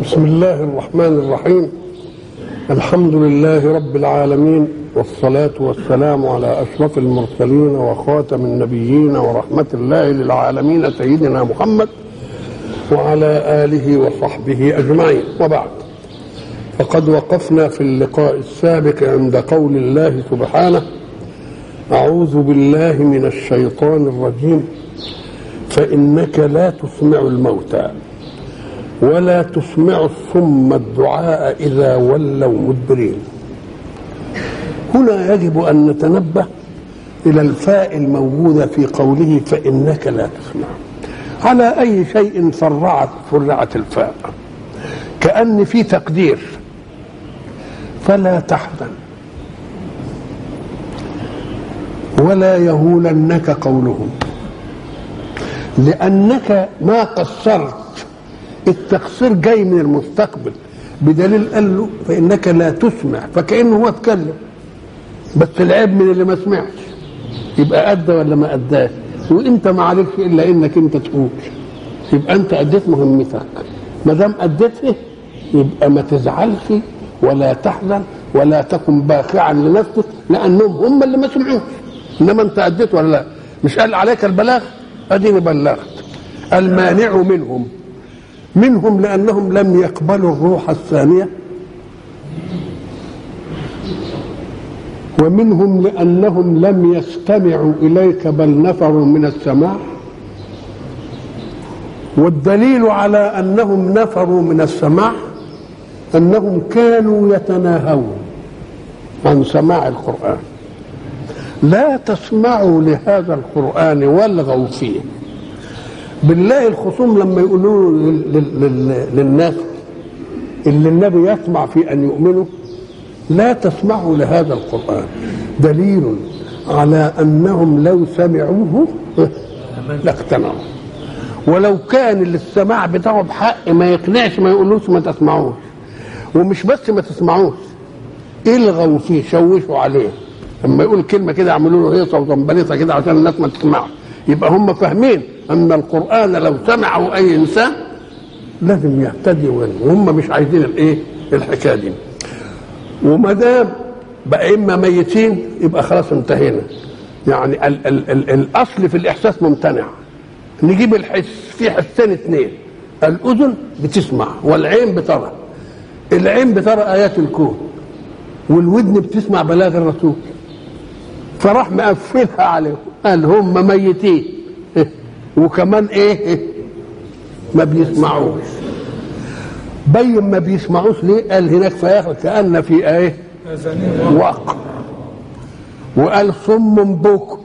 بسم الله الرحمن الرحيم الحمد لله رب العالمين والصلاة والسلام على أشرف المرسلين وخاتم النبيين ورحمة الله للعالمين سيدنا محمد وعلى آله وصحبه أجمعين وبعد فقد وقفنا في اللقاء السابق عند قول الله سبحانه أعوذ بالله من الشيطان الرجيم فإنك لا تسمع الموتى ولا تسمع الصم الدعاء إذا ولوا مدبرين هنا يجب أن نتنبه إلى الفاء الموجودة في قوله فإنك لا تسمع على أي شيء فرعت فرعت الفاء كأن في تقدير فلا تحزن ولا يهولنك قولهم لأنك ما قصرت التقصير جاي من المستقبل بدليل قال له فإنك لا تسمع فكأنه هو اتكلم بس العيب من اللي ما سمعش يبقى أدى ولا ما أداش وأنت ما عليكش إلا إنك أنت تقول يبقى أنت أديت مهمتك ما دام أديتها يبقى ما تزعلش ولا تحزن ولا تكن باخعا لنفسك لأنهم هم اللي ما سمعوش إنما أنت أديت ولا لا مش قال عليك البلاغ أديني بلغت المانع منهم منهم لأنهم لم يقبلوا الروح الثانية ومنهم لأنهم لم يستمعوا إليك بل نفروا من السماع والدليل على أنهم نفروا من السماع أنهم كانوا يتناهون عن سماع القرآن لا تسمعوا لهذا القرآن والغوا فيه بالله الخصوم لما يقولوا للناس اللي النبي يطمع في ان يؤمنوا لا تسمعوا لهذا القران دليل على انهم لو سمعوه لاقتنعوا ولو كان السماع بتاعه بحق ما يقنعش ما يقولوش ما تسمعوش ومش بس ما تسمعوش الغوا فيه شوشوا عليه لما يقول كلمه كده اعملوا له هيصه وزنبليطه كده عشان الناس ما تسمعش يبقى هم فاهمين ان القران لو سمعه اي انسان لازم يهتدي وهم مش عايزين الايه الحكايه دي وما دام بقى اما ميتين يبقى خلاص انتهينا يعني ال ال ال الاصل في الاحساس ممتنع نجيب الحس في حسين اثنين الاذن بتسمع والعين بترى العين بترى ايات الكون والودن بتسمع بلاغ الرسول فراح مقفلها عليهم قال هم ميتين وكمان ايه ما بيسمعوش بين ما بيسمعوش ليه قال هناك في كأن في ايه وقع وقال صم بكم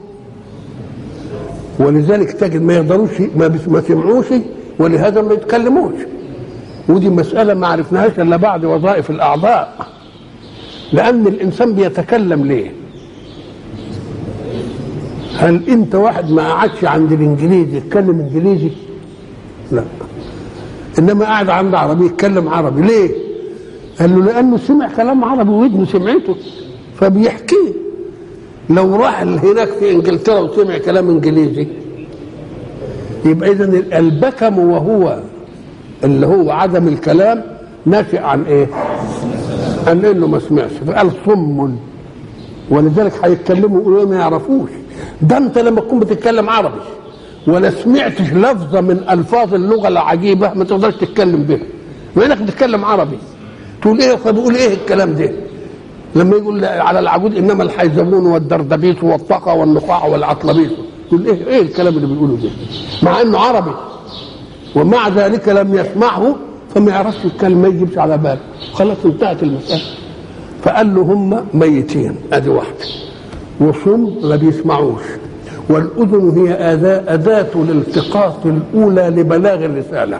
ولذلك تجد ما يقدروش ما سمعوش ولهذا ما يتكلموش ودي مسألة ما عرفناهاش إلا بعد وظائف الأعضاء لأن الإنسان بيتكلم ليه؟ هل انت واحد ما قعدش عند الانجليزي يتكلم انجليزي لا انما قاعد عند عربي يتكلم عربي ليه قال له لانه سمع كلام عربي ودنه سمعته فبيحكيه لو راح هناك في انجلترا وسمع كلام انجليزي يبقى اذا البكم وهو اللي هو عدم الكلام ناشئ عن ايه عن انه ما سمعش فقال صم ولذلك هيتكلموا يقولوا ما يعرفوش ده انت لما تكون بتتكلم عربي ولا سمعتش لفظه من الفاظ اللغه العجيبه ما تقدرش تتكلم بها بما انك بتتكلم عربي تقول ايه فبيقول ايه الكلام ده لما يقول على العجوز انما الحيزبون والدردبيس والطقى والنقاع والعطلبيس تقول ايه ايه الكلام اللي بيقوله ده مع انه عربي ومع ذلك لم يسمعه فما يعرفش يتكلم ما يجيبش على باله خلاص انتهت المساله فقال له هم ميتين ادي واحده وصم ما بيسمعوش والأذن هي أداة, أداة الالتقاط الأولى لبلاغ الرسالة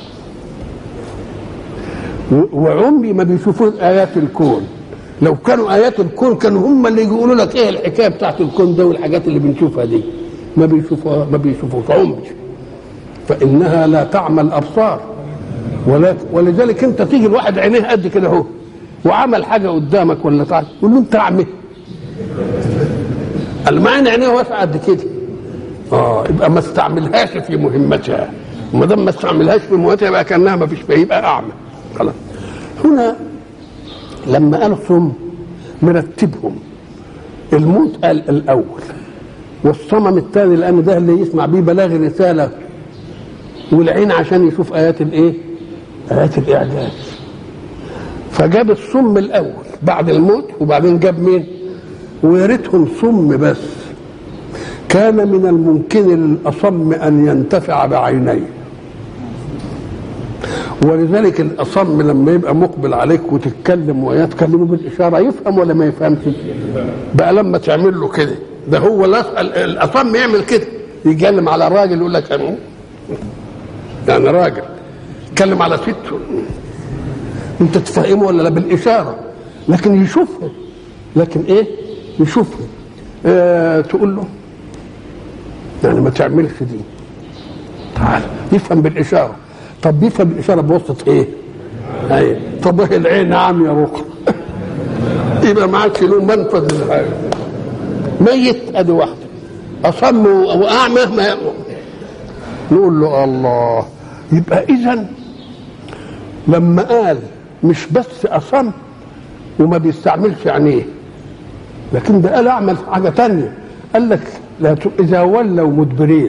وعمري ما بيشوفون آيات الكون لو كانوا آيات الكون كانوا هم اللي يقولوا لك إيه الحكاية بتاعت الكون ده والحاجات اللي بنشوفها دي ما بيشوفوها ما بيشوفوش عمري فإنها لا تعمى الأبصار ولذلك أنت تيجي الواحد عينيه قد كده أهو وعمل حاجة قدامك ولا تعال تقول له أنت أعمى المعنى عينيه واسعه قد كده اه يبقى ما استعملهاش في مهمتها وما دام ما استعملهاش في مهمتها يبقى كانها ما فيش فيها يبقى اعمى خلاص هنا لما قال ثم مرتبهم الموت قال الاول والصمم الثاني لان ده اللي يسمع بيه بلاغ الرساله والعين عشان يشوف ايات الايه؟ ايات الاعجاز فجاب الصم الاول بعد الموت وبعدين جاب مين؟ ويا ريتهم صم بس كان من الممكن للاصم ان ينتفع بعينيه ولذلك الاصم لما يبقى مقبل عليك وتتكلم وياه تكلمه بالاشاره يفهم ولا ما يفهمش بقى لما تعمل له كده ده هو الاصم يعمل كده يتكلم على الراجل يقول لك أنا يعني راجل يتكلم على ست انت تفهمه ولا لا بالاشاره لكن يشوفها لكن ايه يشوفها آه تقول له يعني ما تعملش دي تعال يفهم بالاشاره طب بيفهم بالاشاره بواسطه ايه؟ ايوه طب ايه العين نعم يا رقم يبقى ما عادش له منفذ للحاجه ميت ادي واحده اصم واعمى ما نقول له الله يبقى اذا لما قال مش بس اصم وما بيستعملش عينيه لكن ده قال اعمل حاجه تانية قال لك لا ت... اذا ولوا مدبرين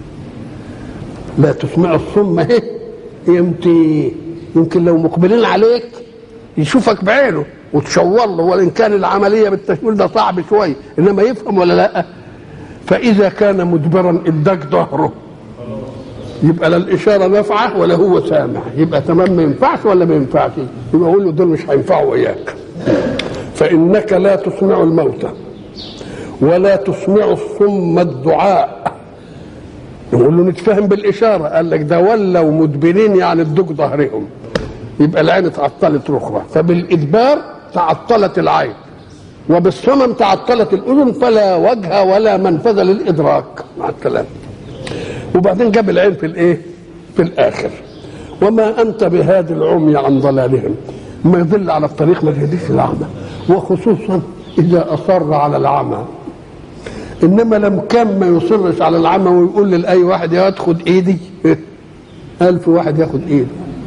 لا تسمع الصم اهي يمتي يمكن لو مقبلين عليك يشوفك بعينه وتشور له وان كان العمليه بالتشوير ده صعب شويه انما يفهم ولا لا فاذا كان مدبرا اداك ظهره يبقى لا الاشاره نافعه ولا هو سامع يبقى تمام ما ينفعش ولا ما ينفعش يبقى اقول له دول مش هينفعوا اياك فانك لا تسمع الموتى ولا تسمع الصم الدعاء نقول له نتفهم بالاشاره قال لك ده ولوا مدبرين يعني ادوك ظهرهم يبقى العين اتعطلت اخرى فبالادبار تعطلت العين وبالصمم تعطلت الاذن فلا وجه ولا منفذ للادراك مع الكلام وبعدين جاب العين في الايه في الاخر وما انت بهادي العمي عن ضلالهم ما يدل على الطريق ما تهديش الاعمى وخصوصا اذا اصر على العمى انما لم كان ما يصرش على العمى ويقول لاي واحد يا خد ايدي ألف واحد ياخد ايده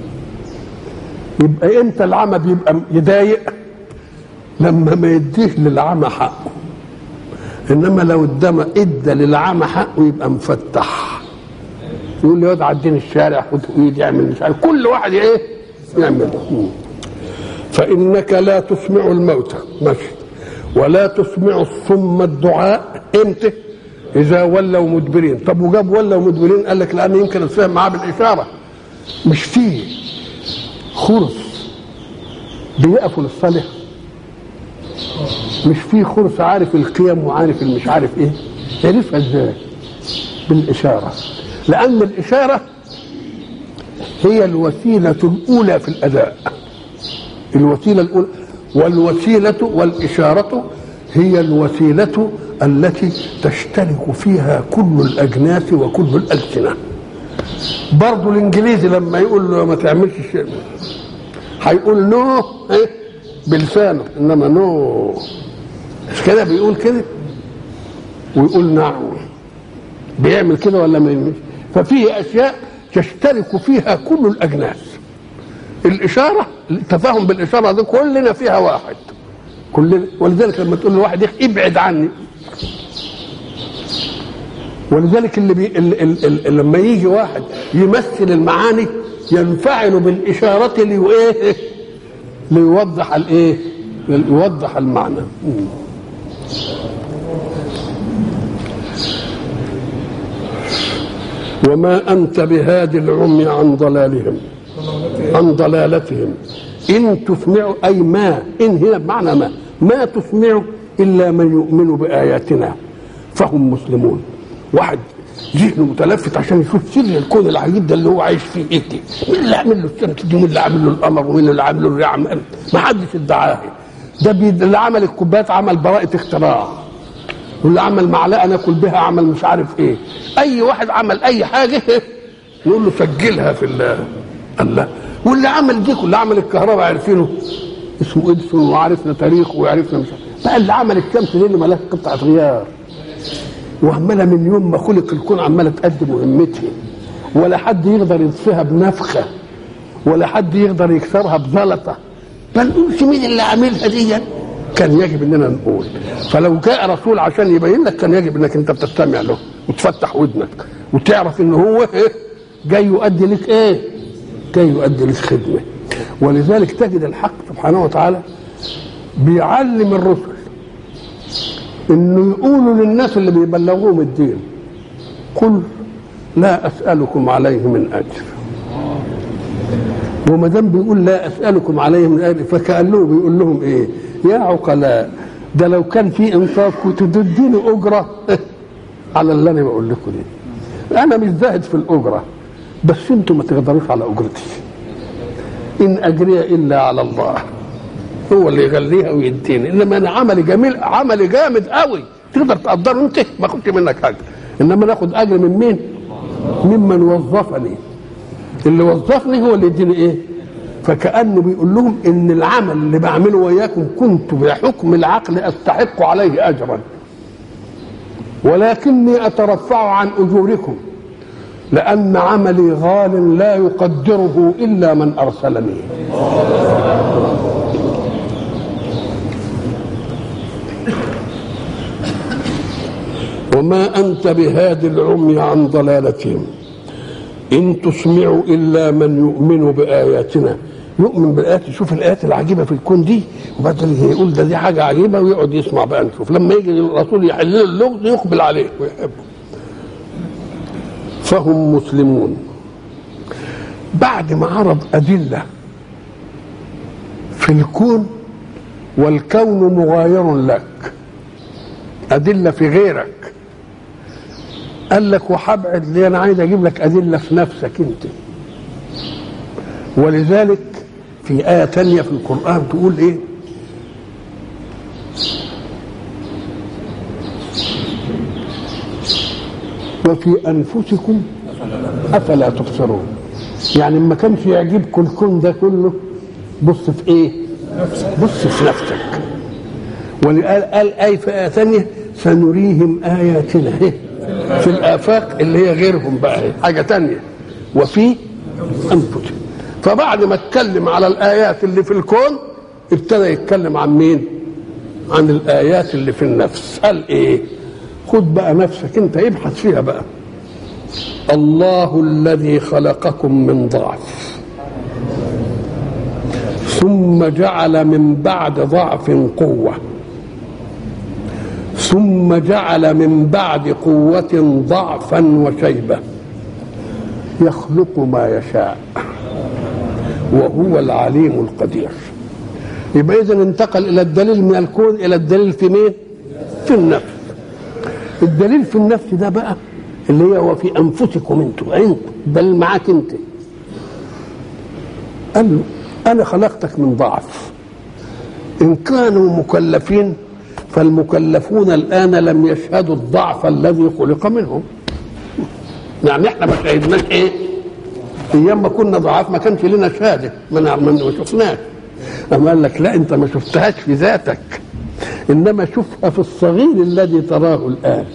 يبقى امتى العمى بيبقى يضايق لما ما يديش للعمى حقه انما لو ادم ادى للعمى حقه يبقى مفتح يقول لي يقعد عدين الشارع خد ايدي اعمل مش عارف كل واحد ايه يعمل فانك لا تسمع الموتى ماشي ولا تسمع الصم الدعاء امتى اذا ولوا مدبرين طب وجاب ولوا مدبرين قال لك لان يمكن الفهم معاه بالاشاره مش فيه خرس بيقفوا للصلاه مش فيه خرس عارف القيم وعارف المش عارف ايه عرفها ازاي بالاشاره لان الاشاره هي الوسيله الاولى في الاداء الوسيله الاولى والوسيله والاشاره هي الوسيله التي تشترك فيها كل الاجناس وكل الالسنه برضه الانجليزي لما يقول له ما تعملش شيء هيقول نو ايه بلسانه انما نو مش كده بيقول كده ويقول نعم بيعمل كده ولا ما يعملش ففيه اشياء تشترك فيها كل الاجناس الاشاره التفاهم بالاشاره دي كلنا فيها واحد كلنا ولذلك لما تقول لواحد ابعد عني ولذلك اللي بي ال ال ال لما يجي واحد يمثل المعاني ينفعل بالإشارة لإيه؟ ليوضح الإيه؟ ليوضح المعنى. وما أنت بهادي العمي عن ضلالهم عن ضلالتهم إن تسمع أي ما إن هنا بمعنى ما ما تسمع إلا من يؤمن بآياتنا فهم مسلمون واحد ذهنه متلفت عشان يشوف سر الكون العجيب ده اللي هو عايش فيه ايه دي مين اللي عامل له الشمس دي ومين اللي عامل له القمر ومين اللي عامل له الرياح ما حدش ادعاها ده بي... اللي عمل الكوبايات عمل براءة اختراع واللي عمل معلقه ناكل بها عمل مش عارف ايه اي واحد عمل اي حاجه يقول له سجلها في الله الله واللي عمل دي كله عمل الكهرباء عارفينه اسمه ادسون وعرفنا تاريخه وعرفنا مش عارف بقى اللي عمل الشمس دي اللي ملاك قطعه غيار وعماله من يوم ما خلق الكون عماله تقدم مهمتها ولا حد يقدر يطفيها بنفخه ولا حد يقدر يكسرها بزلطه ما نقولش مين اللي عاملها دي كان يجب اننا نقول فلو جاء رسول عشان يبين لك كان يجب انك انت بتستمع له وتفتح ودنك وتعرف ان هو ايه جاي يؤدي لك ايه جاي يؤدي لك خدمه ولذلك تجد الحق سبحانه وتعالى بيعلم الرسل انه يقولوا للناس اللي بيبلغوهم الدين قل لا اسالكم عليه من اجر وما دام بيقول لا اسالكم عليه من اجر فكانه بيقول لهم ايه يا عقلاء ده لو كان في انصاف كنتوا تديني اجره على اللي انا بقول لكم دي انا مش زاهد في الاجره بس انتم ما تقدروش على اجرتي ان اجري الا على الله هو اللي يغليها ويديني انما انا عملي جميل عملي جامد قوي تقدر تقدره انت ما اخدش منك حاجه انما ناخد اجر من مين ممن وظفني اللي وظفني هو اللي يديني ايه فكانه بيقول لهم ان العمل اللي بعمله وياكم كنت بحكم العقل استحق عليه اجرا ولكني اترفع عن اجوركم لان عملي غال لا يقدره الا من ارسلني وما انت بهاد العمي عن ضلالتهم ان تسمع الا من يؤمن باياتنا يؤمن بالايات يشوف الايات العجيبه في الكون دي وبعدين يقول ده دي حاجه عجيبه ويقعد يسمع بقى نشوف لما يجي الرسول يحل له اللغز يقبل عليه ويحبه فهم مسلمون بعد ما عرض ادله في الكون والكون مغاير لك ادله في غيرك قال لك وهبعد ليه انا عايز اجيب لك ادله في نفسك انت ولذلك في آية تانية في القرآن تقول إيه؟ وفي أنفسكم أفلا تبصرون يعني ما كانش يعجبكم الكون ده كله بص في إيه؟ بص في نفسك ولقال قال آية في آية تانية سنريهم آياتنا إيه؟ في الآفاق اللي هي غيرهم بقى حاجة تانية وفي أنفسكم فبعد ما اتكلم على الايات اللي في الكون ابتدى يتكلم عن مين عن الايات اللي في النفس قال ايه خد بقى نفسك انت ابحث فيها بقى الله الذي خلقكم من ضعف ثم جعل من بعد ضعف قوه ثم جعل من بعد قوه ضعفا وشيبه يخلق ما يشاء وهو العليم القدير يبقى اذا انتقل الى الدليل من الكون الى الدليل في مين في النفس الدليل في النفس ده بقى اللي هي وفي انفسكم انتم انت دليل معاك انت قال له انا خلقتك من ضعف ان كانوا مكلفين فالمكلفون الان لم يشهدوا الضعف الذي خلق منهم يعني احنا ما شهدناش ايه ايام ما كنا ضعاف ما كانش لنا شهاده ما ما شفناش اما قال لك لا انت ما شفتهاش في ذاتك انما شوفها في الصغير الذي تراه الان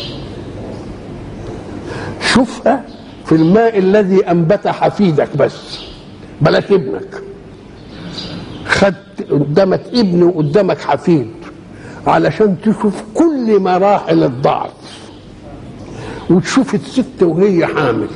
شوفها في الماء الذي انبت حفيدك بس بلاش ابنك خدت قدامك ابن وقدامك حفيد علشان تشوف كل مراحل الضعف وتشوف الست وهي حامل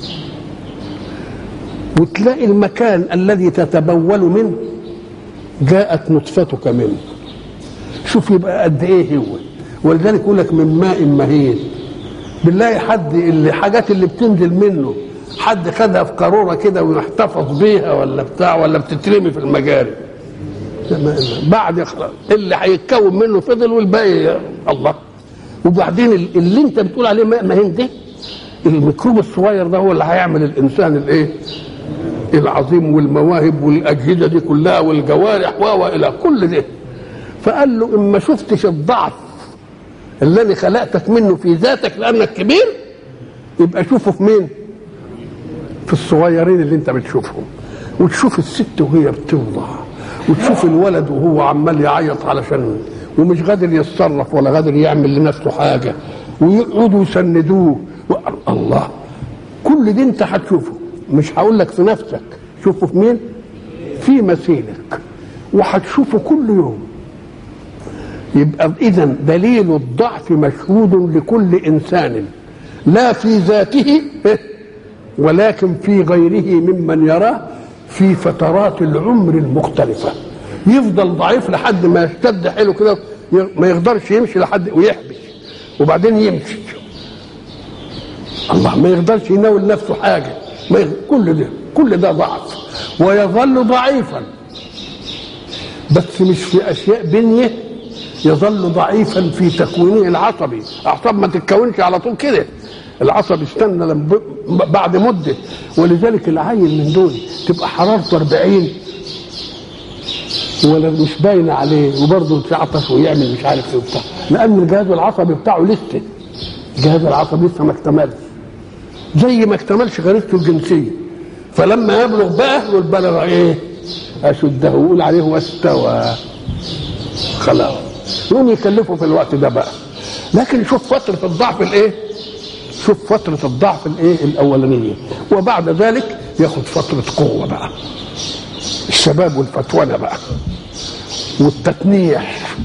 وتلاقي المكان الذي تتبول منه جاءت نطفتك منه شوف يبقى قد ايه هو ولذلك يقول لك من ماء مهين بالله حد اللي حاجات اللي بتنزل منه حد خدها في قاروره كده ويحتفظ بيها ولا بتاع ولا بتترمي في المجاري بعد اللي هيتكون منه فضل والباقي الله وبعدين اللي انت بتقول عليه ماء مهين ده الميكروب الصغير ده هو اللي هيعمل الانسان الايه العظيم والمواهب والاجهزه دي كلها والجوارح والى كل ده فقال له ان ما شفتش الضعف الذي خلقتك منه في ذاتك لانك كبير يبقى شوفه في مين في الصغيرين اللي انت بتشوفهم وتشوف الست وهي بتوضع وتشوف الولد وهو عمال يعيط علشان ومش قادر يتصرف ولا قادر يعمل لنفسه حاجه ويقعدوا يسندوه الله كل دي انت هتشوفه مش هقول لك في نفسك شوفه في مين في مثيلك وهتشوفه كل يوم يبقى اذا دليل الضعف مشهود لكل انسان لا في ذاته ولكن في غيره ممن يراه في فترات العمر المختلفه يفضل ضعيف لحد ما يشتد حيله كده ما يقدرش يمشي لحد ويحبس وبعدين يمشي الله ما يقدرش يناول نفسه حاجه ما يقدر. كل ده كل ده ضعف ويظل ضعيفا بس مش في اشياء بنيه يظل ضعيفا في تكوينه العصبي اعصاب ما تتكونش على طول كده العصب استنى لما بعد مده ولذلك العيل من دول تبقى حرارته 40 ولا مش باينه عليه وبرضه يتعطش ويعمل مش عارف ايه وبتاع لان الجهاز العصبي بتاعه لسه الجهاز العصبي لسه ما اكتملش زي ما اكتملش غريزته الجنسيه فلما يبلغ بقى يقول بلغ ايه؟ اشده ويقول عليه واستوى خلاص يقوم يكلفه في الوقت ده بقى لكن شوف فتره الضعف الايه؟ شوف فتره الضعف الايه؟ الاولانيه وبعد ذلك ياخد فتره قوه بقى الشباب والفتونه بقى والتتنيح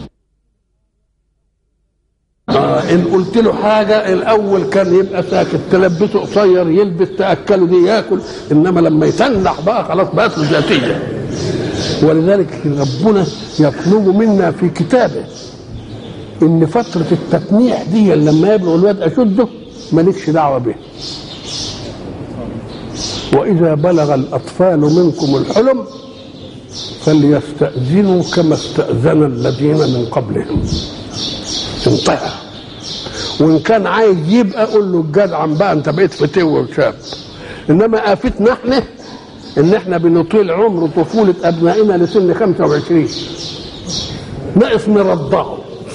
آه ان قلت له حاجه الاول كان يبقى ساكت تلبسه قصير يلبس تاكله دي ياكل انما لما يتنح بقى خلاص بقت له ذاتيه ولذلك ربنا يطلب منا في كتابه ان فتره التتنيح دي لما يبلغ الواد اشده مالكش دعوه به واذا بلغ الاطفال منكم الحلم فليستاذنوا كما استاذن الذين من قبلهم انتهى وان كان عايز يبقى قول له الجدع بقى انت بقيت فتوه وشاب انما افتنا احنا ان احنا بنطيل عمر طفوله ابنائنا لسن 25 ناقص نرضعه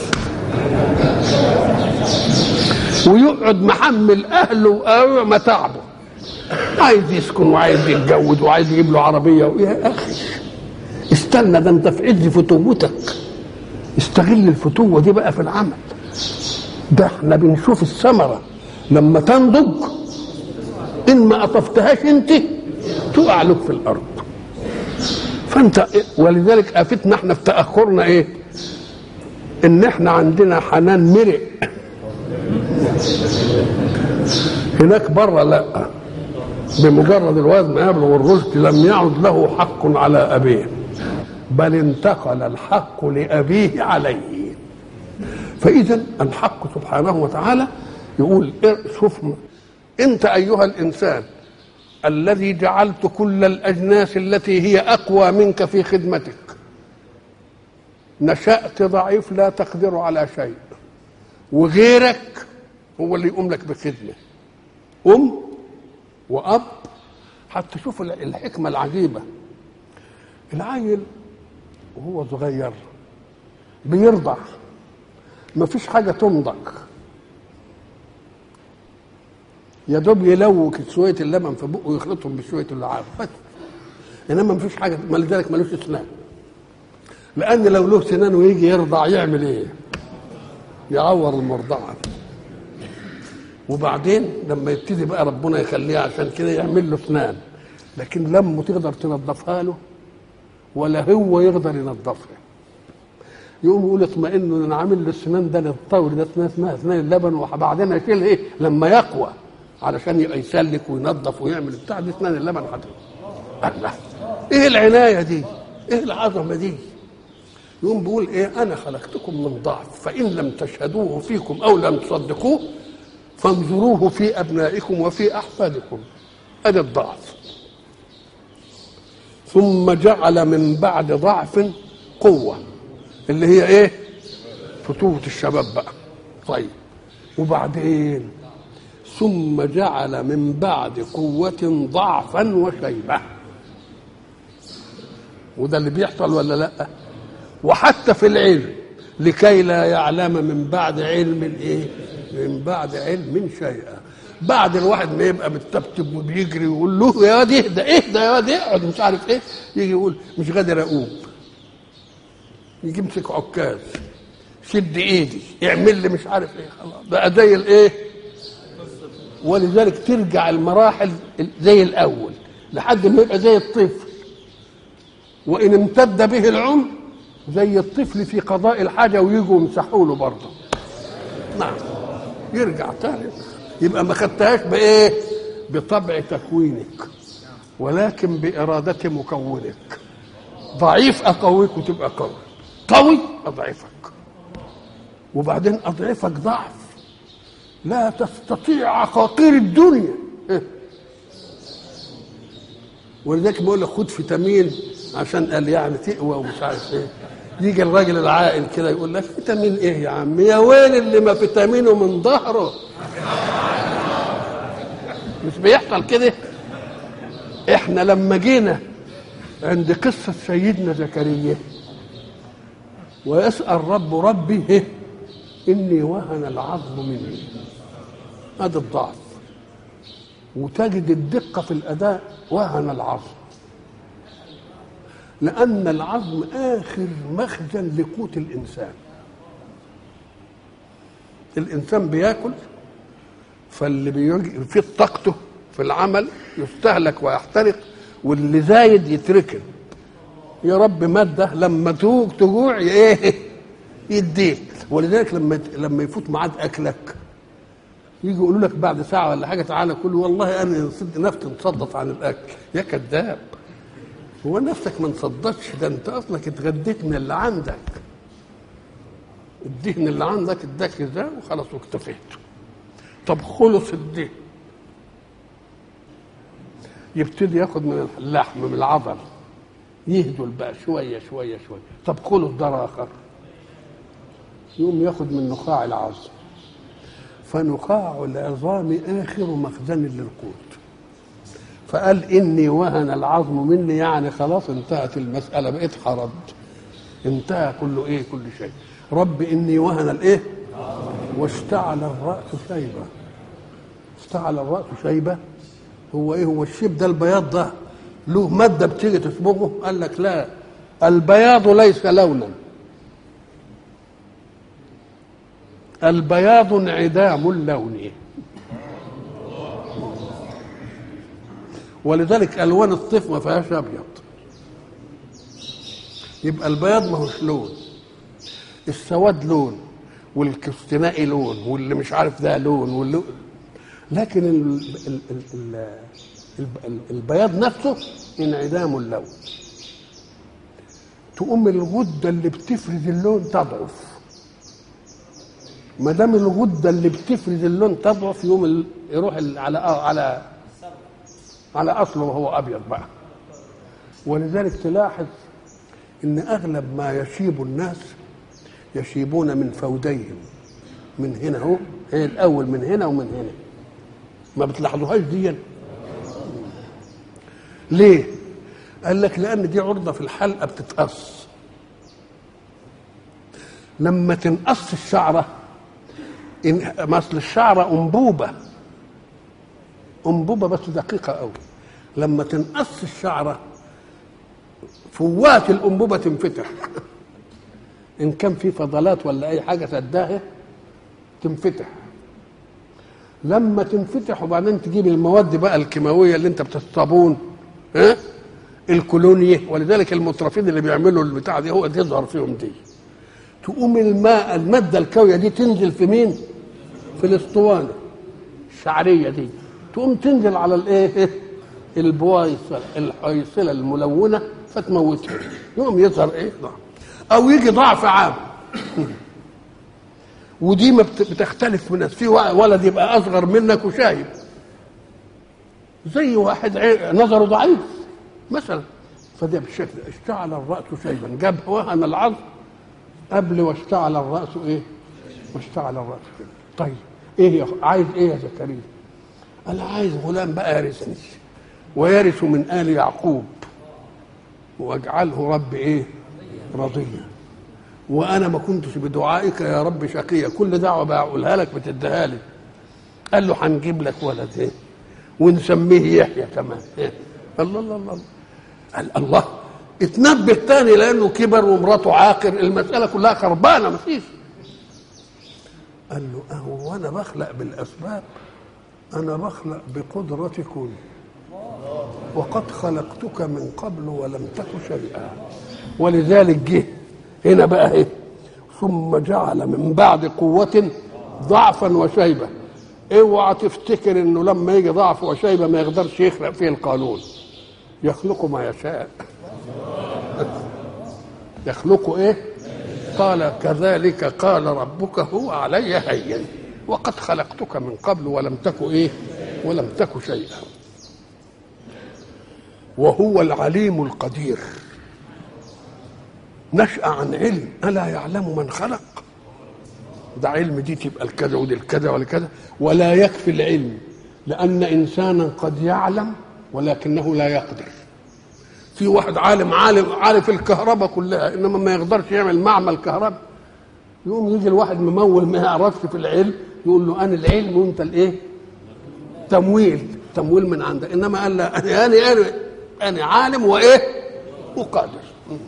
ويقعد محمل اهله متاعبه عايز يسكن وعايز يتجوز وعايز يجيب له عربيه يا اخي استنى ده انت في عز فتوتك استغل الفتوه دي بقى في العمل ده احنا بنشوف الثمره لما تنضج ان ما قطفتهاش انت تقع لك في الارض فانت ولذلك افتنا احنا في تاخرنا ايه ان احنا عندنا حنان مرق هناك بره لا بمجرد الواد ما يبلغ الرشد لم يعد له حق على ابيه بل انتقل الحق لابيه عليه فاذا الحق سبحانه وتعالى يقول شوف انت ايها الانسان الذي جعلت كل الاجناس التي هي اقوى منك في خدمتك نشات ضعيف لا تقدر على شيء وغيرك هو اللي يقوم لك بخدمه ام واب حتى شوف الحكمه العجيبه العيل وهو صغير بيرضع ما فيش حاجه تمضغ يا دوب يلوك شويه اللبن في بقه ويخلطهم بشويه اللعاب بس انما ما فيش حاجه ما لذلك ملوش اسنان لان لو له سنان ويجي يرضع يعمل ايه؟ يعور المرضعه وبعدين لما يبتدي بقى ربنا يخليه عشان كده يعمل له اسنان لكن لما تقدر تنظفها له ولا هو يقدر ينظفها يقوم يقول اطمئنوا ان انا عامل له السنان ده للطور ده اسمها اسمها اسنان اللبن وبعدين اشيل ايه لما يقوى علشان يبقى يسلك وينظف ويعمل بتاع دي اسنان اللبن حضرتك الله ايه العنايه دي؟ ايه العظمه دي؟ يقوم بيقول ايه انا خلقتكم من ضعف فان لم تشهدوه فيكم او لم تصدقوه فانظروه في ابنائكم وفي احفادكم ادي الضعف ثم جعل من بعد ضعف قوه اللي هي ايه فتوه الشباب بقى طيب وبعدين ثم جعل من بعد قوة ضعفا وشيبة وده اللي بيحصل ولا لا وحتى في العلم لكي لا يعلم من بعد علم ايه من بعد علم شيئا بعد الواحد ما يبقى متبتب وبيجري ويقول له يا واد اهدى اهدى يا واد اقعد مش عارف ايه يجي يقول مش قادر اقوم يجي يمسك عكاز شد ايدي اعمل لي مش عارف ايه خلاص بقى زي الايه ولذلك ترجع المراحل زي الاول لحد ما يبقى زي الطفل وان امتد به العمر زي الطفل في قضاء الحاجه ويجوا يمسحوا له برضه نعم يرجع تاني يبقى ما خدتهاش بايه بطبع تكوينك ولكن بإرادة مكونك ضعيف أقويك وتبقى قوي قوي أضعفك وبعدين أضعفك ضعف لا تستطيع عقاقير الدنيا ولذلك بقول لك خد فيتامين عشان قال يعني تقوى ومش عارف ايه يجي الراجل العاقل كده يقول لك فيتامين ايه يا عم يا ويل اللي ما فيتامينه من ظهره مش بيحصل كده احنا لما جينا عند قصة سيدنا زكريا ويسأل رب ربي إيه؟ إني وهن العظم مني هذا الضعف وتجد الدقة في الأداء وهن العظم لأن العظم آخر مخزن لقوت الإنسان الإنسان بياكل فاللي بيجي في طاقته في العمل يستهلك ويحترق واللي زايد يتركن يا رب مادة لما توج تجوع ايه يديك ولذلك لما لما يفوت ميعاد اكلك يجي يقولوا لك بعد ساعه ولا حاجه تعالى كل والله انا نفسي انصدت عن الاكل يا كذاب هو نفسك ما انصدتش ده انت اصلك اتغديت من اللي عندك الدهن اللي عندك اداك ده وخلاص واكتفيت طب خلص الدهن يبتدي ياخد من اللحم من العضل يهدل بقى شويه شويه شويه طب خلص ده اخر يقوم ياخد من نخاع العظم فنخاع العظام اخر مخزن للقوت فقال اني وهن العظم مني يعني خلاص انتهت المساله بقيت حرد انتهى كل ايه كل شيء رب اني وهن الايه واشتعل الراس شيبه اشتعل الراس شيبه هو ايه هو الشيب ده البياض ده له ماده بتيجي تصبغه قال لك لا البياض ليس لونا البياض انعدام اللون ولذلك الوان الطيف ما فيهاش ابيض يبقى البياض ما هوش لون السواد لون والكستنائي لون واللي مش عارف ده لون واللي لكن ال ال ال ال ال البياض نفسه انعدام اللون تقوم الغده اللي بتفرز اللون تضعف ما دام الغده اللي بتفرز اللون تضعف يوم يروح على على على اصله وهو ابيض بقى ولذلك تلاحظ ان اغلب ما يشيب الناس يشيبون من فوديهم من هنا اهو هي الاول من هنا ومن هنا ما بتلاحظوهاش دي ليه قال لك لان دي عرضه في الحلقه بتتقص لما تنقص الشعره إن مثل الشعره انبوبه انبوبه بس دقيقه قوي لما تنقص الشعره فوات الانبوبه تنفتح ان كان في فضلات ولا اي حاجه سداها تنفتح لما تنفتح وبعدين تجيب المواد بقى الكيماويه اللي انت بتصابون ها الكولونيه ولذلك المترفين اللي بيعملوا البتاع دي هو تظهر فيهم دي تقوم الماء الماده الكاويه دي تنزل في مين؟ في الاسطوانه الشعريه دي تقوم تنزل على الايه؟ البويصله الحيصله الملونه فتموتها يقوم يظهر ايه؟ ضعف او يجي ضعف عام ودي ما بتختلف من الناس في ولد يبقى اصغر منك وشايب زي واحد نظره ضعيف مثلا فده بالشكل اشتعل الراس شيبا جاب وهن العظم قبل واشتعل الراس ايه؟ واشتعل الراس شيبا طيب ايه يا عايز ايه يا زكريا؟ قال عايز غلام بقى يرثني ويرث من ال يعقوب واجعله رب ايه؟ رضيا وانا ما كنتش بدعائك يا رب شقيا كل دعوه بقولها لك بتديها لي قال له هنجيب لك ولد ايه ونسميه يحيى كمان إيه؟ الله الله الله قال الله اتنبه تاني لانه كبر ومراته عاقر المساله كلها خربانه ما فيش قال له اهو وانا بخلق بالاسباب انا بخلق بقدرتكم وقد خلقتك من قبل ولم تك شيئا ولذلك جه هنا بقى ايه ثم جعل من بعد قوة ضعفا وشيبة اوعى تفتكر انه لما يجي ضعف وشيبة ما يقدرش يخلق فيه القانون يخلق ما يشاء يخلق ايه قال كذلك قال ربك هو علي هين وقد خلقتك من قبل ولم تك ايه ولم تك شيئا وهو العليم القدير نشأ عن علم ألا يعلم من خلق ده علم دي تبقى الكذا ودي الكذا ولا كذا ولا يكفي العلم لأن إنسانا قد يعلم ولكنه لا يقدر في واحد عالم عالم عارف الكهرباء كلها انما ما يقدرش يعمل معمل كهرباء يقوم يجي الواحد ممول ما يعرفش في العلم يقول له انا العلم وانت الايه تمويل تمويل من عندك انما قال لا انا انا انا, أنا عالم وايه وقادر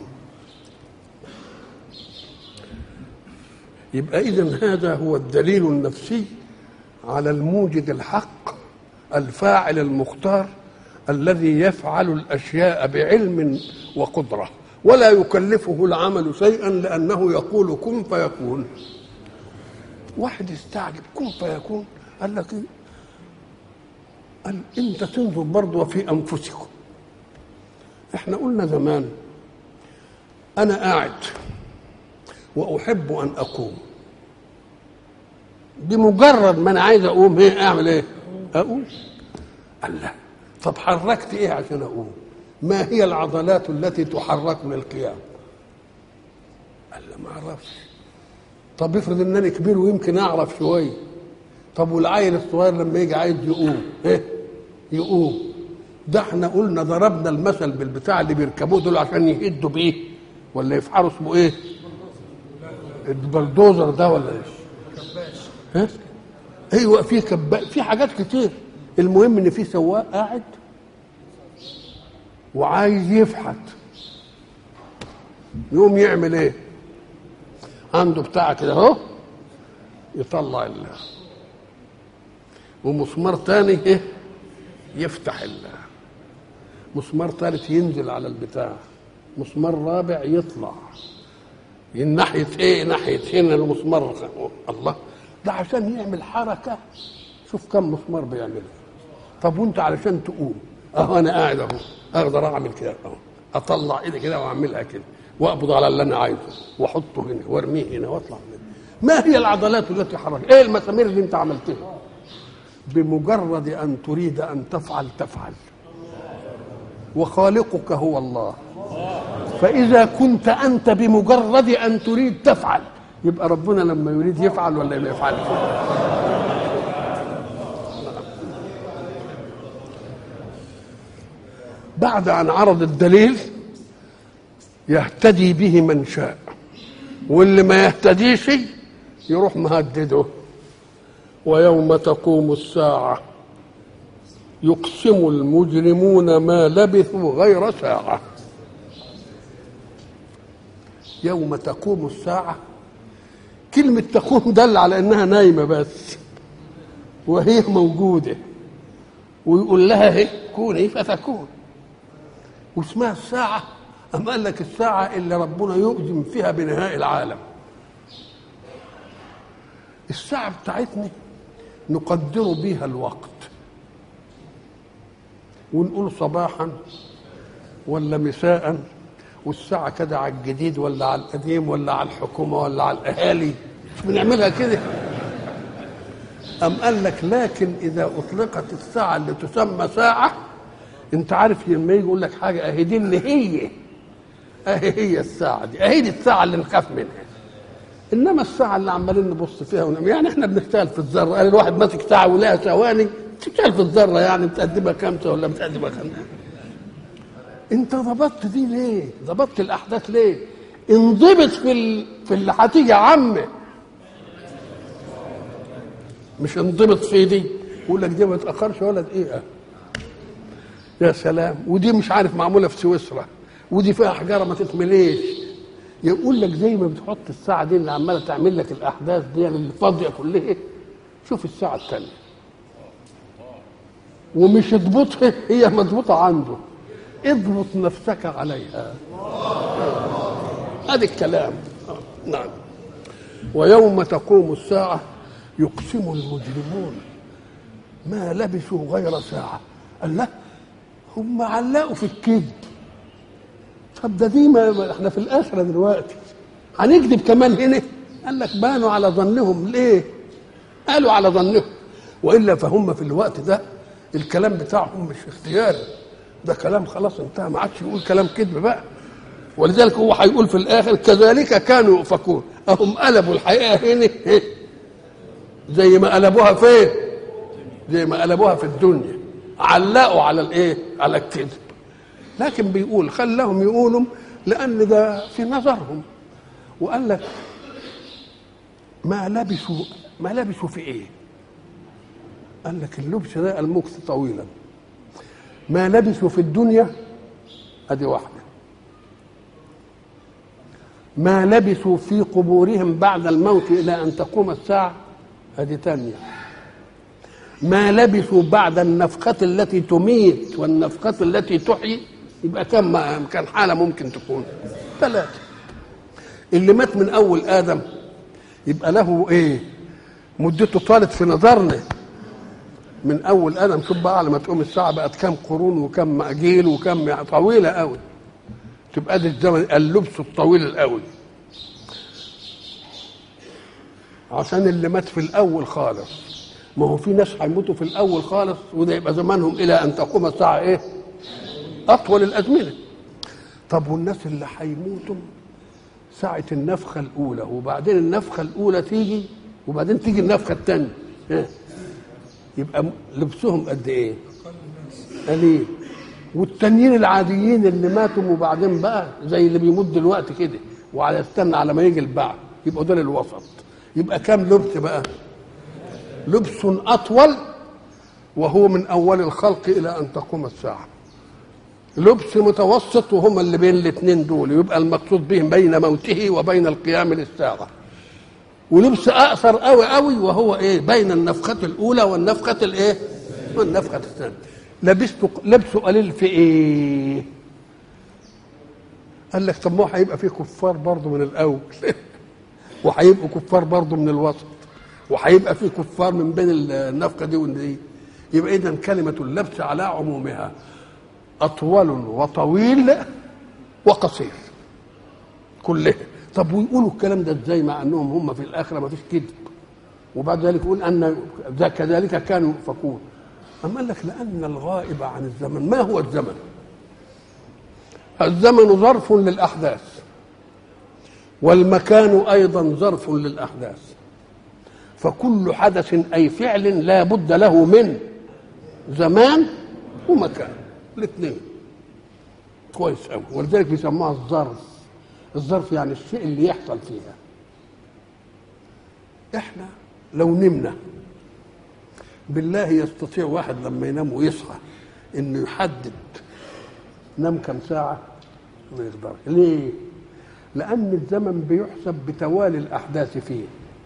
يبقى اذا هذا هو الدليل النفسي على الموجد الحق الفاعل المختار الذي يفعل الاشياء بعلم وقدره ولا يكلفه العمل شيئا لانه يقول كن فيكون واحد استعجب كن فيكون قال لك إيه؟ قال انت تنظر برضه في انفسكم احنا قلنا زمان انا قاعد واحب ان اقوم بمجرد ما انا عايز اقوم ايه اعمل ايه اقوم قال لا طب حركت ايه عشان اقوم ما هي العضلات التي تحرك للقيام قال لا ما اعرفش طب افرض انني كبير ويمكن اعرف شويه طب والعيل الصغير لما يجي عايز يقوم ايه يقوم ده احنا قلنا ضربنا المثل بالبتاع اللي بيركبوه دول عشان يهدوا بيه ولا يفعلوا اسمه ايه البلدوزر ده ولا ايه ها ايوه في كبا في حاجات كتير المهم ان في سواق قاعد وعايز يفحت يقوم يعمل ايه عنده بتاع كده اهو يطلع ال ومسمار تاني ايه يفتح ال مسمار ثالث ينزل على البتاع مسمار رابع يطلع من ناحيه ايه ناحيه هنا المسمار الله ده عشان يعمل حركه شوف كم مسمار بيعملها طب وانت علشان تقوم اهو انا قاعد اهو اقدر اعمل كده اهو اطلع ايدي كده واعملها كده واقبض على اللي انا عايزه واحطه هنا وارميه هنا واطلع منه ما هي العضلات التي حركت ايه المسامير اللي انت عملتها بمجرد ان تريد ان تفعل تفعل وخالقك هو الله فاذا كنت انت بمجرد ان تريد تفعل يبقى ربنا لما يريد يفعل ولا ما يفعلش بعد ان عرض الدليل يهتدي به من شاء واللي ما يهتديش يروح مهدده ويوم تقوم الساعة يقسم المجرمون ما لبثوا غير ساعة يوم تقوم الساعة كلمة تقوم دل على انها نايمة بس وهي موجودة ويقول لها هي كوني فتكون واسمها الساعة أم قال لك الساعة اللي ربنا يؤذن فيها بنهاء العالم الساعة بتاعتنا نقدر بها الوقت ونقول صباحا ولا مساء والساعة كده على الجديد ولا على القديم ولا على الحكومة ولا على الأهالي مش بنعملها كده أم قال لك لكن إذا أطلقت الساعة اللي تسمى ساعة أنت عارف لما يجي يقول لك حاجة أهي دي اللي هي أهي هي الساعة دي أهي دي الساعة اللي نخاف منها انما الساعه اللي عمالين نبص فيها ونعمل يعني احنا بنشتغل في الذره قال الواحد ماسك ساعه ولها ثواني بتشتغل في الذره يعني بتقدمها خمسه ولا بتقدمها خمسه انت ضبطت دي ليه؟ ضبطت الاحداث ليه؟ انضبط في ال... في اللي هتيجي يا عم مش انضبط في دي يقول لك دي ما تاخرش ولا دقيقه يا سلام ودي مش عارف معموله في سويسرا ودي فيها حجاره ما تتمليش يقول لك زي ما بتحط الساعه دي اللي عماله تعمل لك الاحداث دي اللي فاضيه كلها شوف الساعه الثانيه ومش اضبطها هي مضبوطه عنده اضبط نفسك عليها هذا الكلام نعم ويوم تقوم الساعة يقسم المجرمون ما لبثوا غير ساعة قال لا هم علقوا في الكذب طب ده دي ما احنا في الآخرة دلوقتي هنكذب كمان هنا قال لك بانوا على ظنهم ليه قالوا على ظنهم وإلا فهم في الوقت ده الكلام بتاعهم مش اختياري ده كلام خلاص انتهى ما عادش يقول كلام كذب بقى ولذلك هو هيقول في الاخر كذلك كانوا يؤفكون اهم قلبوا الحقيقه هنا زي ما قلبوها فين زي ما قلبوها في الدنيا علقوا على الايه على الكذب لكن بيقول خلهم يقولوا لان ده في نظرهم وقال لك ما لبسوا ما لبسوا في ايه قال لك اللبس ده المكث طويلا ما لبثوا في الدنيا ادي واحده ما لبثوا في قبورهم بعد الموت الى ان تقوم الساعه ادي ثانيه ما لبثوا بعد النفخة التي تميت والنفخة التي تحيي يبقى كم كان حالة ممكن تكون ثلاثة اللي مات من أول آدم يبقى له إيه مدته طالت في نظرنا من اول ادم شوف بقى على ما تقوم الساعه بقت كام قرون وكم اجيل وكم طويله قوي تبقى دي الزمن اللبس الطويل القوي عشان اللي مات في الاول خالص ما هو في ناس هيموتوا في الاول خالص وده يبقى زمانهم الى ان تقوم الساعه ايه اطول الازمنه طب والناس اللي هيموتوا ساعة النفخة الأولى وبعدين النفخة الأولى تيجي وبعدين تيجي النفخة الثانية إيه؟ يبقى لبسهم قد ايه قليل والتانيين العاديين اللي ماتوا وبعدين بقى زي اللي بيموت دلوقتي كده وعلى يستنى على ما يجي البعث يبقوا دول الوسط يبقى كام لبس بقى لبس اطول وهو من اول الخلق الى ان تقوم الساعه لبس متوسط وهم اللي بين الاثنين دول يبقى المقصود بهم بين موته وبين القيام للساعه ولبس اقصر قوي قوي وهو ايه بين النفخه الاولى والنفخه الايه والنفخه الثانيه لبسته لبسه قليل في ايه قال لك طب ما هو هيبقى فيه كفار برضه من الاول وهيبقوا كفار برضه من الوسط وهيبقى فيه كفار من بين النفخه دي ودي يبقى اذا كلمه اللبس على عمومها اطول وطويل وقصير كلها طب ويقولوا الكلام ده ازاي مع انهم هم في الاخره ما فيش كذب وبعد ذلك يقول ان كذلك كانوا يؤفكون اما قال لك لان الغائب عن الزمن ما هو الزمن الزمن ظرف للاحداث والمكان ايضا ظرف للاحداث فكل حدث اي فعل لا بد له من زمان ومكان الاثنين كويس قوي ولذلك بيسموها الظرف الظرف يعني الشيء اللي يحصل فيها احنا لو نمنا بالله يستطيع واحد لما ينام ويصحى انه يحدد نام كم ساعه ما يقدرش ليه لان الزمن بيحسب بتوالي الاحداث فيه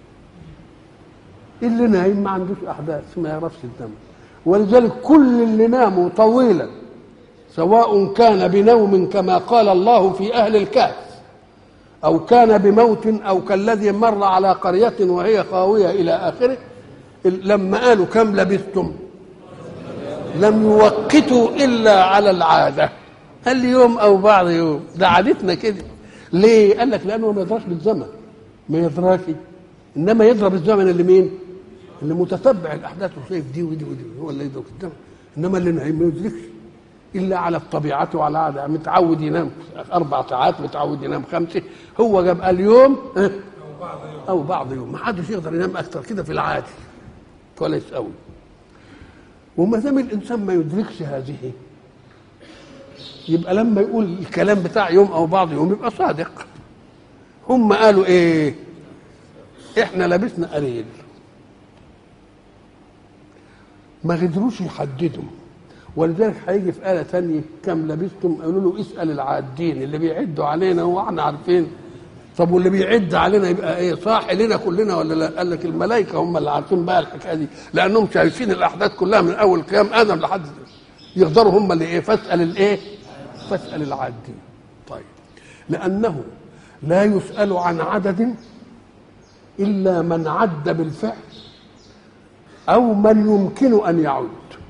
اللي نايم ما عندوش احداث ما يعرفش الزمن ولذلك كل اللي ناموا طويلا سواء كان بنوم كما قال الله في اهل الكهف او كان بموت او كالذي مر على قريه وهي خاويه الى اخره لما قالوا كم لبثتم لم يوقتوا الا على العاده قال لي يوم او بعض يوم ده عادتنا كده ليه قال لك لانه ما يدراش بالزمن ما يدراش انما يضرب الزمن اللي مين اللي متتبع الاحداث وشايف دي ودي ودي هو اللي يدرك الزمن انما اللي نايم ما يدركش الا على الطبيعه وعلى عاده متعود ينام اربع ساعات متعود ينام خمسه هو جاب اليوم او بعض يوم ما حدش يقدر ينام اكثر كده في العادي كويس قوي وما دام الانسان ما يدركش هذه يبقى لما يقول الكلام بتاع يوم او بعض يوم يبقى صادق هم قالوا ايه احنا لبسنا قليل ما قدروش يحددوا ولذلك هيجي في آية ثانية كم لبثتم قالوا له اسأل العادين اللي بيعدوا علينا واحنا عارفين طب واللي بيعد علينا يبقى ايه صاح لنا كلنا ولا لا قال لك الملائكه هم اللي عارفين بقى الحكايه دي لانهم شايفين الاحداث كلها من اول قيام ادم لحد يقدروا هم اللي ايه فاسال الايه فاسال العادين طيب لانه لا يسال عن عدد الا من عد بالفعل او من يمكن ان يعد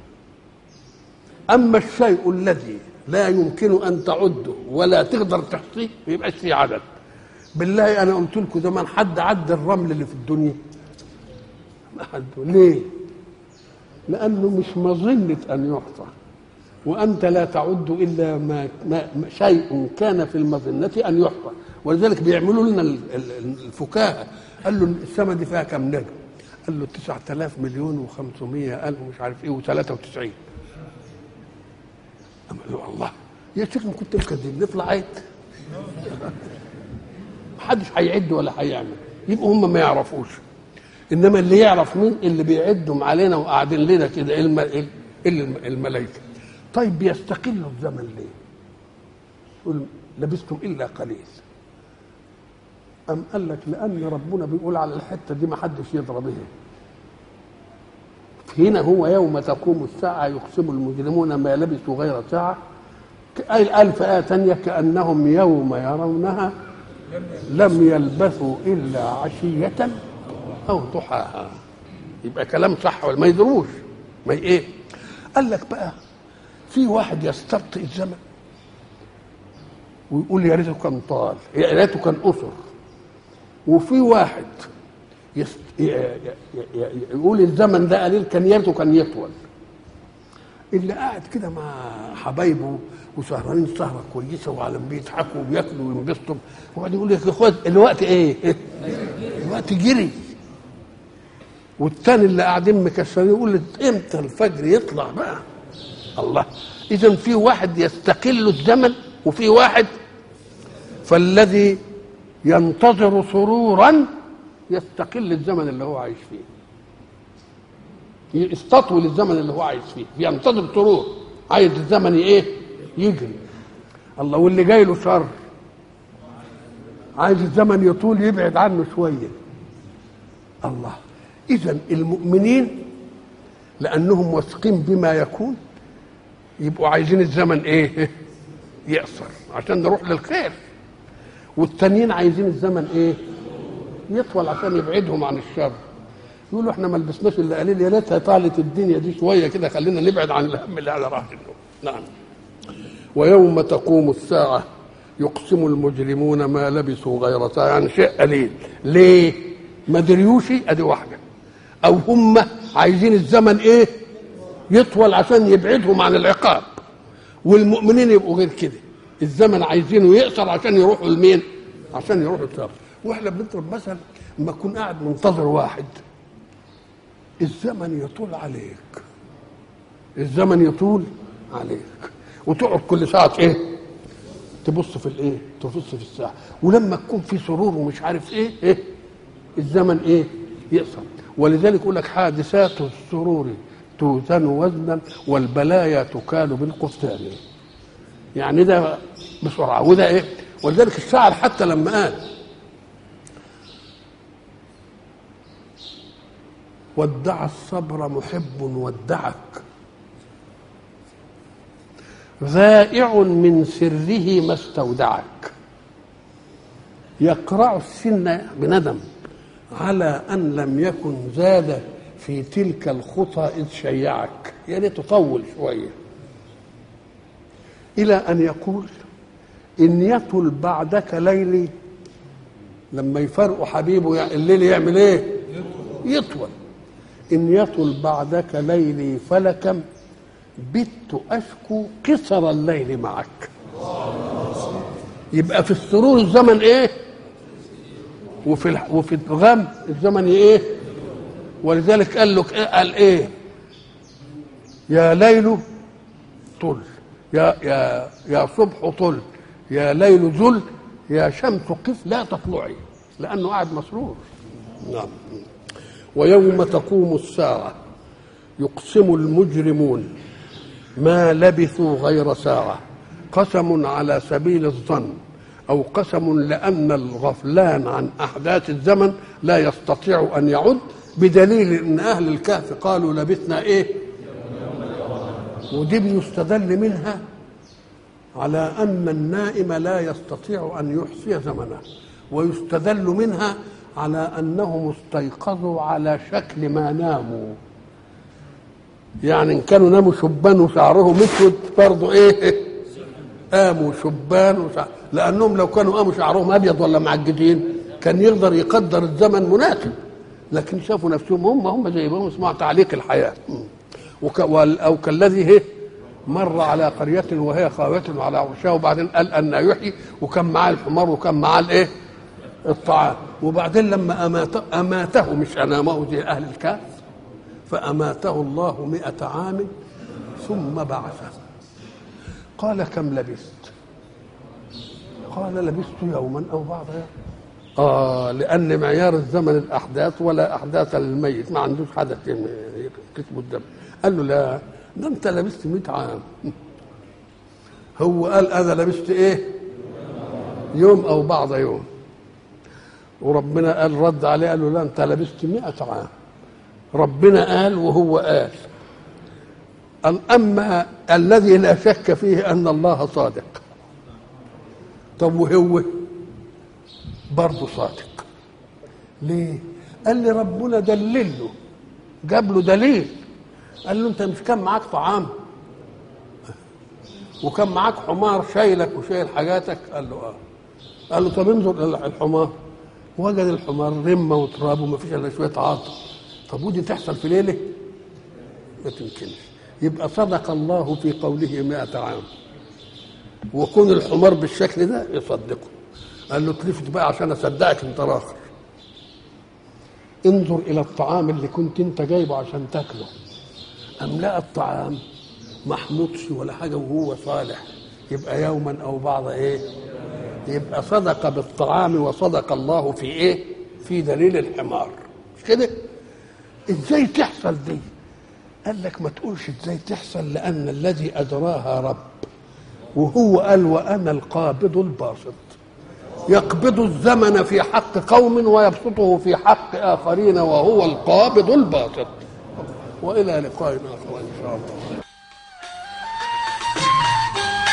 اما الشيء الذي لا يمكن ان تعده ولا تقدر تحصيه ما يبقاش فيه عدد بالله انا قلت لكم زمان حد عد الرمل اللي في الدنيا ما حد ليه لانه مش مظنه ان يحصى وانت لا تعد الا ما, ما ما- شيء كان في المظنه ان يحصى ولذلك بيعملوا لنا ال- ال- الفكاهه قال له السماء دي فيها كم نجم قال له 9000 مليون و500 الف ومش عارف ايه و93 قال له الله يا شيخ ما كنت مكذب نطلع عيد محدش هيعد ولا هيعمل يبقوا هم ما يعرفوش انما اللي يعرف مين اللي بيعدهم علينا وقاعدين لنا كده الم... ال- الم... الملائكه طيب بيستقلوا الزمن ليه يقول لبثتم الا قليل أم قال لك لأن ربنا بيقول على الحتة دي ما حدش يضرب بها هنا هو يوم تقوم الساعة يقسم المجرمون ما لبثوا غير ساعة أي ألف آية تانية كأنهم يوم يرونها لم يلبثوا إلا عشية أو ضحاها يبقى كلام صح ولا ما يدروش ما ي- إيه قال لك بقى في واحد يستبطئ الزمن ويقول يا ريته كان طال يا ريته كان قصر وفي واحد يست... ي... ي... ي... ي... يقول الزمن ده قليل كان يا ريته كان يطول اللي قاعد كده مع حبايبه وسهرانين سهره كويسه وعلى بيضحكوا وبياكلوا وينبسطوا وبعدين يقول لك يا اخوات الوقت ايه؟ الوقت جري والتاني اللي قاعدين مكسرين يقول لك امتى الفجر يطلع بقى الله اذا في واحد يستقل الزمن وفي واحد فالذي ينتظر سرورا يستقل الزمن اللي هو عايش فيه يستطول الزمن اللي هو عايش فيه بينتظر سرور عايز الزمن ايه يجري الله واللي جاي له شر عايز الزمن يطول يبعد عنه شويه الله اذا المؤمنين لانهم واثقين بما يكون يبقوا عايزين الزمن ايه يقصر عشان نروح للخير والتانيين عايزين الزمن ايه يطول عشان يبعدهم عن الشر يقولوا احنا ما لبسناش الا قليل يا ريتها طالت الدنيا دي شويه كده خلينا نبعد عن الهم اللي على راحتنا نعم ويوم تقوم الساعه يقسم المجرمون ما لبثوا غير ساعه يعني شيء قليل ليه ما دريوش ادي واحده او هم عايزين الزمن ايه يطول عشان يبعدهم عن العقاب والمؤمنين يبقوا غير كده الزمن عايزينه يقصر عشان يروحوا لمين عشان يروحوا الشر واحنا بنضرب مثلا لما تكون قاعد منتظر واحد الزمن يطول عليك الزمن يطول عليك وتقعد كل ساعة ايه تبص في الايه تبص في الساعة ولما تكون في سرور ومش عارف ايه ايه الزمن ايه يقصر ولذلك يقول لك حادثات السرور توزن وزنا والبلايا تكال بالقفتان يعني ده بسرعة وده ايه ولذلك الشاعر حتى لما قال ودع الصبر محب ودعك ذائع من سره ما استودعك يقرع السن بندم على ان لم يكن زاد في تلك الخطى اذ شيعك يا ريت تطول شويه الى ان يقول ان يطل بعدك ليلي لما يفرقوا حبيبه الليل يعمل ايه يطول إن يطل بعدك ليلي فلكم بت أشكو قصر الليل معك يبقى في السرور الزمن إيه وفي الح... وفي الغم الزمن إيه ولذلك قال لك إيه قال إيه يا ليل طل يا يا يا صبح طل يا ليل ذل يا شمس قف لا تطلعي لأنه قاعد مسرور نعم ويوم تقوم الساعة يقسم المجرمون ما لبثوا غير ساعة قسم على سبيل الظن أو قسم لأن الغفلان عن أحداث الزمن لا يستطيع أن يعد بدليل أن أهل الكهف قالوا لبثنا إيه ودي بيستدل منها على أن النائم لا يستطيع أن يحصي زمنه ويستدل منها على أنهم استيقظوا على شكل ما ناموا يعني إن كانوا ناموا شبان وشعرهم أسود برضه إيه قاموا شبان وشعر لأنهم لو كانوا قاموا شعرهم أبيض ولا معجدين كان يقدر يقدر الزمن مناسب لكن شافوا نفسهم هم هم زي ما هم اسمها تعليق الحياة وك أو كالذي هي مر على قرية وهي خاوية على عرشها وبعدين قال أن يحيي وكان معاه الحمار وكان معاه الإيه؟ الطعام وبعدين لما أماته, أماته مش أنامه زي أهل الكهف فأماته الله مئة عام ثم بعثه قال كم لبثت قال لبثت يوما أو بعض يوم آه لأن معيار الزمن الأحداث ولا أحداث للميت ما عندوش حدث كتب الدم قال له لا ده أنت لبثت 100 عام هو قال أنا لبثت إيه يوم أو بعض يوم وربنا قال رد عليه قال له لا أنت لبثت 100 عام ربنا قال وهو قال أما الذي لا شك فيه أن الله صادق طب وهو برضه صادق ليه قال لي ربنا دلله جاب له دليل قال له انت مش كان معاك طعام وكان معاك حمار شايلك وشايل حاجاتك قال له اه قال له طب انظر الى الحمار وجد الحمار رمه وتراب وما فيش الا شويه عاطف طب ودي تحصل في ليله ما تمكنش يبقى صدق الله في قوله مئة عام وكون الحمار بالشكل ده يصدقه قال له تلفت بقى عشان اصدقك انت راخر انظر الى الطعام اللي كنت انت جايبه عشان تاكله ام لا الطعام محمودش ولا حاجه وهو صالح يبقى يوما او بعض ايه يبقى صدق بالطعام وصدق الله في ايه في دليل الحمار مش كده ازاي تحصل دي قال لك ما تقولش ازاي تحصل لان الذي ادراها رب وهو قال وانا القابض الباسط يقبض الزمن في حق قوم ويبسطه في حق اخرين وهو القابض الباسط والى لقاء اخر ان شاء الله